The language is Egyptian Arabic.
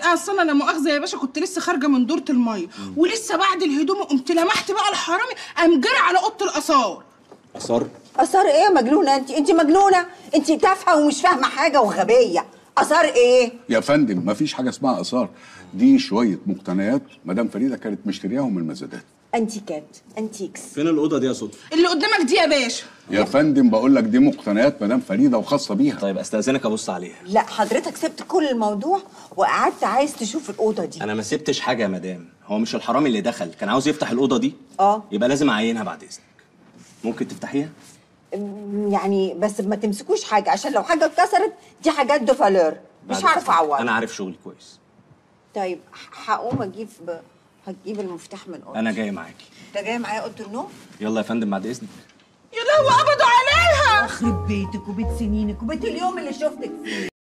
اصل انا لا مؤاخذه يا باشا كنت لسه خارجه من دوره الميه ولسه بعد الهدوم قمت لمحت بقى الحرامي قام جرى على اوضه الاثار اثار اثار ايه يا مجنونه انت انت مجنونه انت تافهه ومش فاهمه حاجه وغبيه اثار ايه يا فندم مفيش حاجه اسمها اثار دي شويه مقتنيات مدام فريده كانت مشترياهم من المزادات انتيكات انتيكس فين الاوضه دي يا صدفه اللي قدامك دي يا باشا يا فندم بقول لك دي مقتنيات مدام فريده وخاصه بيها طيب استاذنك ابص عليها لا حضرتك سبت كل الموضوع وقعدت عايز تشوف الاوضه دي انا ما سبتش حاجه يا مدام هو مش الحرامي اللي دخل كان عاوز يفتح الاوضه دي اه. يبقى لازم اعينها بعد اذنك ممكن تفتحيها أم، يعني بس ما تمسكوش حاجه عشان لو حاجه اتكسرت دي حاجات دو فالور مش بعد هعرف إذنك. اعوض انا عارف شغلي كويس طيب ح- هقوم اجيب هتجيب المفتاح من اوضه انا جاي معاكي انت جاي معايا اوضه النوم يلا يا فندم بعد اذنك يا لهوي قبضوا عليها يخرب بيتك وبيت سنينك وبيت اليوم اللي شفتك فيه